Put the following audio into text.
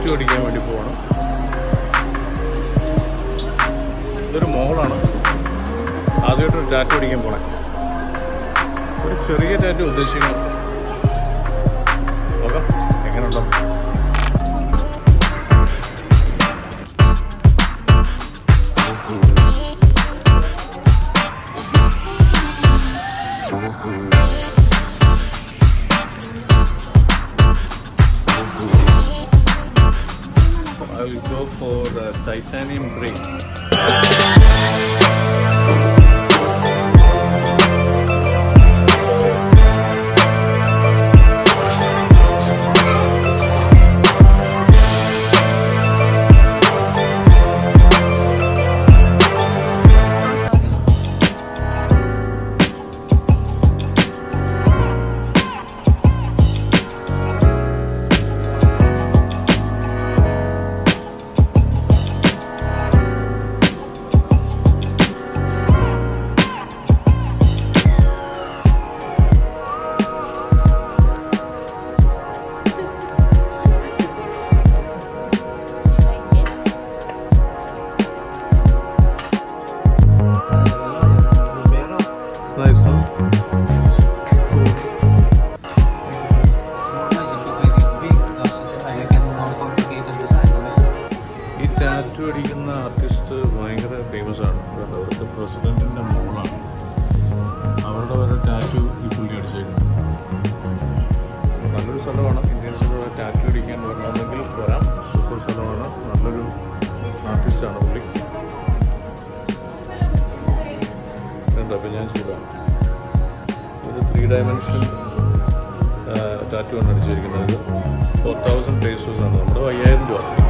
Tattoo അടിക്കാൻ വേണ്ടി പോകണം ഇതൊരു മോളാണ് ആദ്യമായിട്ട് ഒരു ടാറ്റു അടിക്കാൻ പോണേ ഒരു ചെറിയ ടാറ്റു ഉദ്ദേശിക്കണം നോക്കാം എങ്ങനെയുണ്ടോ I will go for the titanium grey. It's nice, no? ഈ ടാറ്റു അടിക്കുന്ന ആർട്ടിസ്റ്റ് ഭയങ്കര ഫേമസ് ആണ് കാരണം അവിടുത്തെ പ്രസിഡന്റിന്റെ മോളാണ് അവരുടെ വരെ ടാറ്റു ഈ പുള്ളി അടിച്ചേക്കുന്നത് നല്ലൊരു സ്ഥലമാണ് ഇന്ത്യൻസിലൂടെ ടാറ്റു അടിക്കാൻ വരണമെങ്കിൽ വരാം സൂപ്പർ സ്ഥലമാണ് നല്ലൊരു ആർട്ടിസ്റ്റാണ് പുള്ളി ഉണ്ട് അപ്പം ഞാൻ ചെയ്തതാണ് ഒരു ത്രീ ഡയമെൻഷൻ ടാറ്റു ആണ് അടിച്ചിരിക്കുന്നത് ഫോർ തൗസൻഡ് പേസോസ് ആണ് നമ്മുടെ അയ്യായിരം രൂപ